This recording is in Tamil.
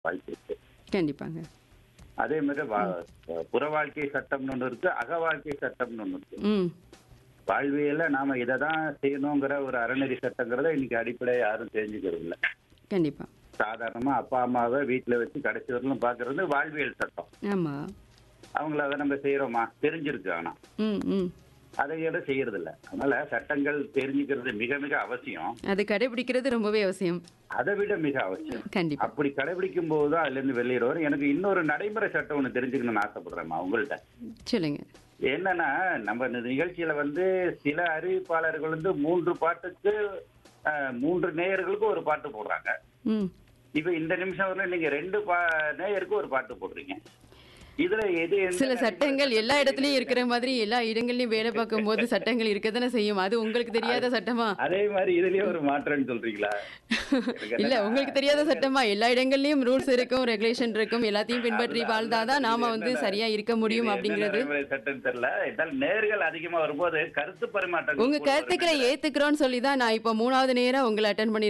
வாய்ப்பு இருக்கு கண்டிப்பாங்க அதே மாதிரி வா- புற வாழ்க்கை சட்டம்னு ஒன்று இருக்கு அக வாழ்க்கை சட்டம்னு ஒன்று இருக்கு ம் வாழ்வியல்ல நாம இதை தான் செய்யணுங்கிற ஒரு அறநெறி சட்டங்கிறத இன்னைக்கு அடிப்படை யாரும் தெரிஞ்சுக்கிறது இல்லை கண்டிப்பா சாதாரணமா அப்பா அம்மாவை வீட்டுல வச்சு கடைசி வரலும் பாக்குறது வாழ்வியல் சட்டம் ஆமா அவங்கள அதை நம்ம செய்யறோமா தெரிஞ்சிருக்கு ஆனா ம் ம் அதை விட செய்யறது இல்ல அதனால சட்டங்கள் தெரிஞ்சுக்கிறது மிக மிக அவசியம் அது கடைபிடிக்கிறது ரொம்பவே அவசியம் அதை விட மிக அவசியம் கண்டிப்பா அப்படி கடைபிடிக்கும் போது தான் அதுல இருந்து வெளியிட வரும் எனக்கு இன்னொரு நடைமுறை சட்டம் ஒண்ணு தெரிஞ்சுக்கணும்னு ஆசைப்படுறேம்மா உங்கள்ட்ட சொல்லுங்க என்னன்னா நம்ம இந்த நிகழ்ச்சியில வந்து சில அறிவிப்பாளர்கள் வந்து மூன்று பாட்டுக்கு அஹ், மூன்று நேயர்களுக்கு ஒரு பாட்டு போடுறாங்க ம் இப்ப இந்த நிமிஷம் வரல நீங்க ரெண்டு பா நேயருக்கு ஒரு பாட்டு போடுறீங்க இதுல எது எந்த சில சட்டங்கள் எல்லா இடத்துலயும் இருக்கிற மாதிரி எல்லா இடங்கள்லயும் வேலை பார்க்கும் போது சட்டங்கள் இருக்கத்தானே செய்யும் அது உங்களுக்கு தெரியாத சட்டமா அதே மாதிரி இதுலயே ஒரு மாற்றம்னு சொல்றீங்களா எனக்கு இல்ல என்னன்னா, உங்களுக்கு தெரியாத சட்டமா எல்லா இடங்கள்லயும் ரூல்ஸ் இருக்கும் ரெகுலேஷன் இருக்கும் எல்லாத்தையும் பின்பற்றி அதுதான், வாழ்ந்தாதான் நாம இது வந்து என்னன்னா, சரியா இருக்க முடியும் இது என்ன அப்படிங்கிறது நடைமுறை சட்டம் தெரியல இருந்தாலும் நேர்கள் அதிகமா வரும்போது கருத்து பரிமாற்றம் உங்க கருத்துக்களை ஏத்துக்கிறோம்னு சொல்லி தான் நான் இப்ப மூணாவது நேரம் உங்களை அட்டன் பண்ணி